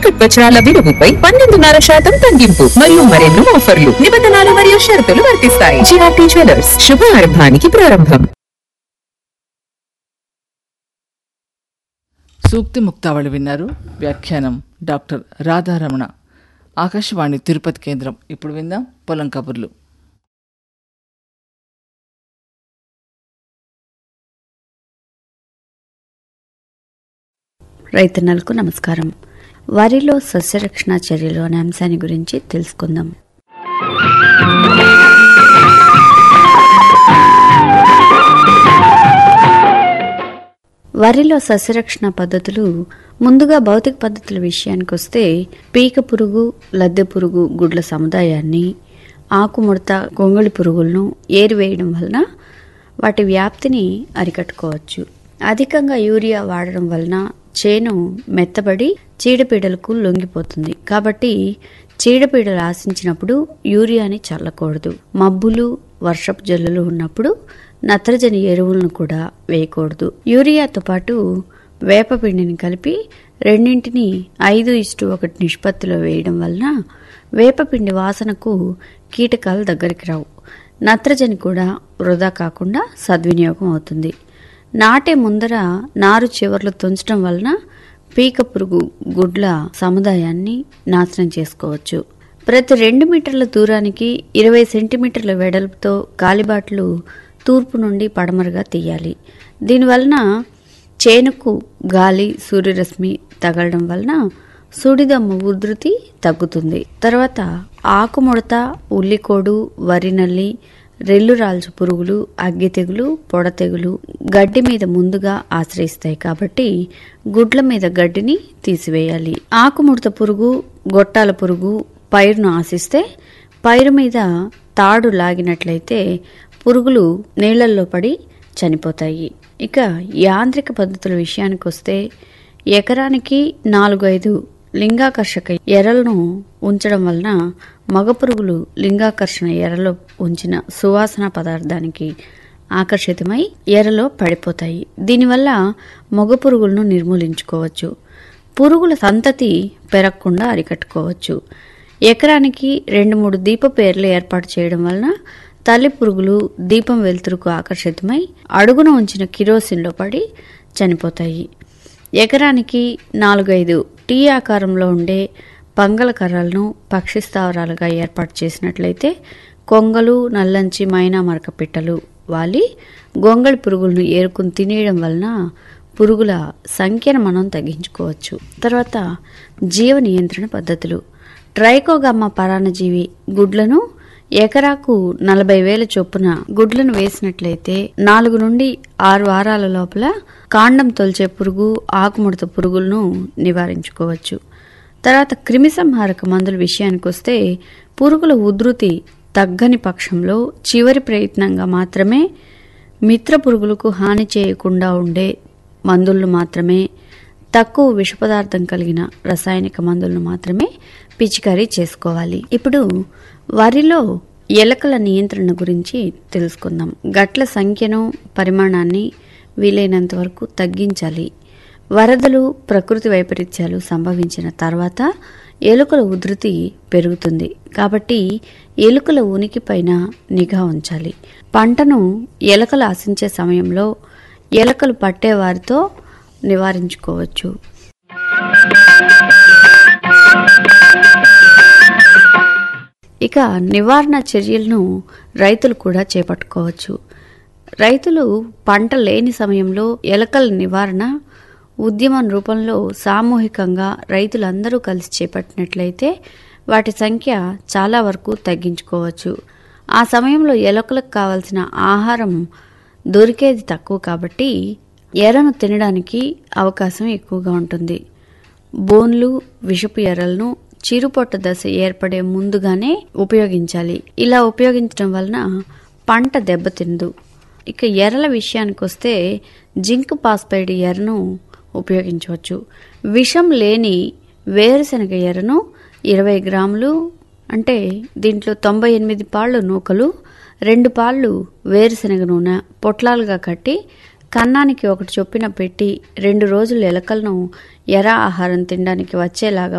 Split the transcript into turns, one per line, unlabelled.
తాకట్ వజ్రాల విలువపై పన్నెండున్నర శాతం తగ్గింపు మరియు మరెన్నో ఆఫర్లు నిబంధనలు మరియు షరతులు వర్తిస్తాయి జిఆర్టీ జ్యువెలర్స్ శుభారంభానికి ప్రారంభం
సూక్తి ముక్తావళి విన్నారు వ్యాఖ్యానం డాక్టర్ రాధారమణ ఆకాశవాణి తిరుపతి కేంద్రం ఇప్పుడు విందాం పొలం కబుర్లు
రైతన్నలకు నమస్కారం వరిలో సస్యరక్షణ చర్యలు అనే అంశాన్ని గురించి తెలుసుకుందాం వరిలో సస్యరక్షణ పద్ధతులు ముందుగా భౌతిక పద్ధతుల విషయానికి వస్తే పీక పురుగు లద్దె పురుగు గుడ్ల సముదాయాన్ని ఆకుముడత గొంగళి పురుగులను ఏరివేయడం వలన వాటి వ్యాప్తిని అరికట్టుకోవచ్చు అధికంగా యూరియా వాడడం వలన చేను మెత్తబడి చీడపీడలకు లొంగిపోతుంది కాబట్టి చీడపీడలు ఆశించినప్పుడు యూరియాని చల్లకూడదు మబ్బులు వర్షపు జల్లులు ఉన్నప్పుడు నత్రజని ఎరువులను కూడా వేయకూడదు యూరియాతో పాటు వేపపిండిని కలిపి రెండింటిని ఐదు ఇష్టు ఒకటి నిష్పత్తిలో వేయడం వలన వేపపిండి వాసనకు కీటకాలు దగ్గరికి రావు నత్రజని కూడా వృధా కాకుండా సద్వినియోగం అవుతుంది నాటే ముందర నారు చివర్లు తుంచడం వలన పీక పురుగు గుడ్ల సముదాయాన్ని నాశనం చేసుకోవచ్చు ప్రతి రెండు మీటర్ల దూరానికి ఇరవై సెంటీమీటర్ల వెడల్పుతో గాలిబాట్లు తూర్పు నుండి పడమరగా తీయాలి దీనివలన చేనుకు గాలి సూర్యరశ్మి తగలడం వలన సుడిదమ్మ ఉధృతి తగ్గుతుంది తర్వాత ఆకుముడత ఉల్లికోడు వరినల్లి రెల్లు రాల్చు పురుగులు అగ్గి తెగులు పొడ తెగులు గడ్డి మీద ముందుగా ఆశ్రయిస్తాయి కాబట్టి గుడ్ల మీద గడ్డిని తీసివేయాలి ఆకుముడత పురుగు గొట్టాల పురుగు పైరును ఆశిస్తే పైరు మీద తాడు లాగినట్లయితే పురుగులు నీళ్లల్లో పడి చనిపోతాయి ఇక యాంత్రిక పద్ధతుల విషయానికి వస్తే ఎకరానికి నాలుగు ఐదు లింగాకర్షక ఎరలను ఉంచడం వలన మగ పురుగులు లింగాకర్షణ ఎరలో ఉంచిన సువాసన పదార్థానికి ఆకర్షితమై ఎరలో పడిపోతాయి దీనివల్ల మగ పురుగులను నిర్మూలించుకోవచ్చు పురుగుల సంతతి పెరగకుండా అరికట్టుకోవచ్చు ఎకరానికి రెండు మూడు దీప పేర్లు ఏర్పాటు చేయడం వలన తల్లి పురుగులు దీపం వెలుతురుకు ఆకర్షితమై అడుగున ఉంచిన కిరోసిన్లో పడి చనిపోతాయి ఎకరానికి నాలుగైదు టీ ఆకారంలో ఉండే పంగల కర్రలను పక్షి స్థావరాలుగా ఏర్పాటు చేసినట్లయితే కొంగలు నల్లంచి మైనా మరక పిట్టలు వాలి గొంగళి పురుగులను ఏరుకుని తినేయడం వలన పురుగుల సంఖ్యను మనం తగ్గించుకోవచ్చు తర్వాత జీవ నియంత్రణ పద్ధతులు ట్రైకోగమ్మ పరాన్నజీవి గుడ్లను ఎకరాకు నలభై వేల చొప్పున గుడ్లను వేసినట్లయితే నాలుగు నుండి ఆరు వారాల లోపల కాండం తొలిచే పురుగు ఆకుముడత పురుగులను నివారించుకోవచ్చు తర్వాత క్రిమిసంహారక మందుల విషయానికి వస్తే పురుగుల ఉధృతి తగ్గని పక్షంలో చివరి ప్రయత్నంగా మాత్రమే మిత్ర పురుగులకు హాని చేయకుండా ఉండే మందులను మాత్రమే తక్కువ విష పదార్థం కలిగిన రసాయనిక మందులను మాత్రమే పిచికారీ చేసుకోవాలి ఇప్పుడు వరిలో ఎలకల నియంత్రణ గురించి తెలుసుకుందాం గట్ల సంఖ్యను పరిమాణాన్ని వీలైనంత వరకు తగ్గించాలి వరదలు ప్రకృతి వైపరీత్యాలు సంభవించిన తర్వాత ఎలుకల ఉధృతి పెరుగుతుంది కాబట్టి ఎలుకల ఉనికిపైన నిఘా ఉంచాలి పంటను ఎలకలు ఆశించే సమయంలో ఎలకలు పట్టేవారితో నివారించుకోవచ్చు ఇక నివారణ చర్యలను రైతులు కూడా చేపట్టుకోవచ్చు రైతులు పంట లేని సమయంలో ఎలకల నివారణ ఉద్యమం రూపంలో సామూహికంగా రైతులందరూ కలిసి చేపట్టినట్లయితే వాటి సంఖ్య చాలా వరకు తగ్గించుకోవచ్చు ఆ సమయంలో ఎలకలకు కావలసిన ఆహారం దొరికేది తక్కువ కాబట్టి ఎరను తినడానికి అవకాశం ఎక్కువగా ఉంటుంది బోన్లు విషపు ఎరలను చిరుపొట్ట దశ ఏర్పడే ముందుగానే ఉపయోగించాలి ఇలా ఉపయోగించడం వలన పంట దెబ్బతిందు ఇక ఎర్రల విషయానికి వస్తే జింక్ పాస్పైడ్ ఎర్రను ఉపయోగించవచ్చు విషం లేని వేరుశనగ ఎర్రను ఇరవై గ్రాములు అంటే దీంట్లో తొంభై ఎనిమిది పాళ్ళు నూకలు రెండు పాళ్ళు వేరుశనగ నూనె పొట్లాలుగా కట్టి కన్నానికి ఒకటి చొప్పున పెట్టి రెండు రోజులు ఎలకలను ఎర ఆహారం తినడానికి వచ్చేలాగా